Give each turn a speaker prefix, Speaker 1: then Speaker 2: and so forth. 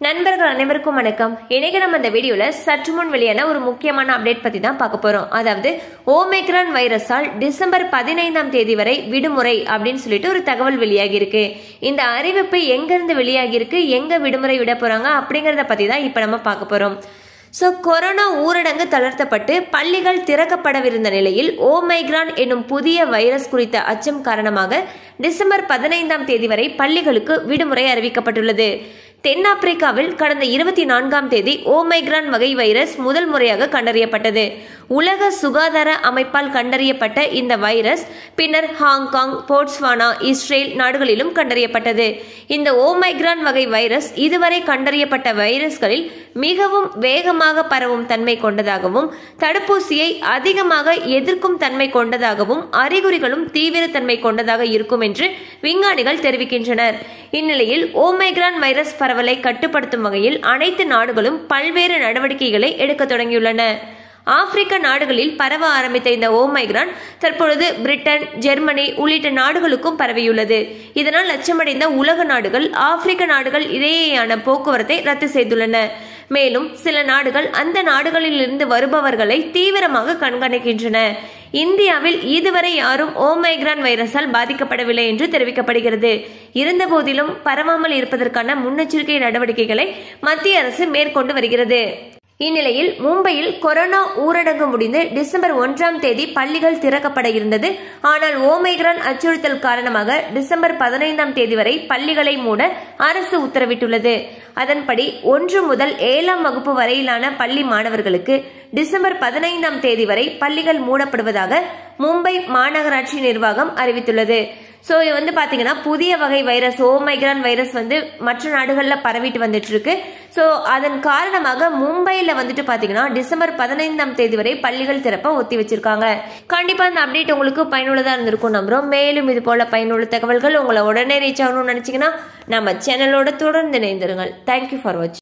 Speaker 1: நண்பர்கள் அனைவருக்கும் வணக்கம் இன்னைக்கு நம்ம இந்த வீடியோல சற்று முன் வெளியான ஒரு முக்கியமான அப்டேட் பத்தி தான் பார்க்க போறோம் அதாவது ஓமைக்ரான் வைரஸால் டிசம்பர் பதினைந்தாம் தேதி வரை விடுமுறை அப்படின்னு சொல்லிட்டு ஒரு தகவல் வெளியாகி இருக்கு இந்த அறிவிப்பு எங்க இருந்து வெளியாகி இருக்கு எங்க விடுமுறை விட போறாங்க அப்படிங்கறத பத்தி தான் இப்ப நம்ம பார்க்க போறோம் ஸோ கொரோனா ஊரடங்கு தளர்த்தப்பட்டு பள்ளிகள் திறக்கப்படவிருந்த நிலையில் ஓமைக்ரான் என்னும் புதிய வைரஸ் குறித்த அச்சம் காரணமாக டிசம்பர் பதினைந்தாம் தேதி வரை பள்ளிகளுக்கு விடுமுறை அறிவிக்கப்பட்டுள்ளது தென்னாப்பிரிக்காவில் கடந்த இருபத்தி நான்காம் தேதி ஓமைக்ரான் வகை வைரஸ் முதல் முறையாக கண்டறியப்பட்டது உலக சுகாதார அமைப்பால் கண்டறியப்பட்ட இந்த வைரஸ் பின்னர் ஹாங்காங் போட்ஸ்வானா இஸ்ரேல் நாடுகளிலும் கண்டறியப்பட்டது இந்த ஓமைக்ரான் வகை வைரஸ் இதுவரை கண்டறியப்பட்ட வைரஸ்களில் மிகவும் வேகமாக பரவும் தன்மை கொண்டதாகவும் தடுப்பூசியை அதிகமாக எதிர்க்கும் தன்மை கொண்டதாகவும் அறிகுறிகளும் தீவிரத்தன்மை கொண்டதாக இருக்கும் என்று விஞ்ஞானிகள் தெரிவிக்கின்றனர் இந்நிலையில் ஓமைக்ரான் வைரஸ் பரவலை கட்டுப்படுத்தும் வகையில் அனைத்து நாடுகளும் பல்வேறு நடவடிக்கைகளை எடுக்க தொடங்கியுள்ளன ஆப்பிரிக்க நாடுகளில் பரவ ஆரம்பித்த இந்த ஓமைக்ரான் தற்பொழுது பிரிட்டன் ஜெர்மனி உள்ளிட்ட நாடுகளுக்கும் பரவியுள்ளது இதனால் அச்சமடைந்த உலக நாடுகள் ஆப்பிரிக்க நாடுகள் இடையேயான போக்குவரத்தை ரத்து செய்துள்ளன மேலும் சில நாடுகள் அந்த நாடுகளில் இருந்து வருபவர்களை தீவிரமாக கண்காணிக்கின்றன இந்தியாவில் இதுவரை யாரும் ஓமைக்ரான் வைரஸால் பாதிக்கப்படவில்லை என்று தெரிவிக்கப்படுகிறது இருந்தபோதிலும் பரவாமல் இருப்பதற்கான முன்னெச்சரிக்கை நடவடிக்கைகளை மத்திய அரசு மேற்கொண்டு வருகிறது இந்நிலையில் மும்பையில் கொரோனா ஊரடங்கு முடிந்து டிசம்பர் ஒன்றாம் தேதி பள்ளிகள் திறக்கப்பட இருந்தது ஆனால் ஓமைக்ரான் அச்சுறுத்தல் காரணமாக டிசம்பர் பதினைந்தாம் தேதி வரை பள்ளிகளை மூட அரசு உத்தரவிட்டுள்ளது அதன்படி ஒன்று முதல் ஏழாம் வகுப்பு வரையிலான பள்ளி மாணவர்களுக்கு டிசம்பர் பதினைந்தாம் தேதி வரை பள்ளிகள் மூடப்படுவதாக மும்பை மாநகராட்சி நிர்வாகம் அறிவித்துள்ளது ஸோ இது வந்து பார்த்தீங்கன்னா புதிய வகை வைரஸ் ஓமைக்ரான் வைரஸ் வந்து மற்ற நாடுகளில் பரவிட்டு வந்துட்டு இருக்கு ஸோ அதன் காரணமாக மும்பையில் வந்துட்டு பார்த்தீங்கன்னா டிசம்பர் பதினைந்தாம் தேதி வரை பள்ளிகள் திறப்ப ஒத்தி வச்சிருக்காங்க கண்டிப்பாக இந்த அப்டேட் உங்களுக்கு பயனுள்ளதாக இருந்திருக்கும் நம்புறோம் மேலும் இது போல பயனுள்ள தகவல்கள் உங்களை உடனே ரீச் ஆகணும்னு நினச்சிங்கன்னா நம்ம சேனலோட தொடர்ந்து இணைந்திருங்கள் தேங்க்யூ ஃபார் வாட்சிங்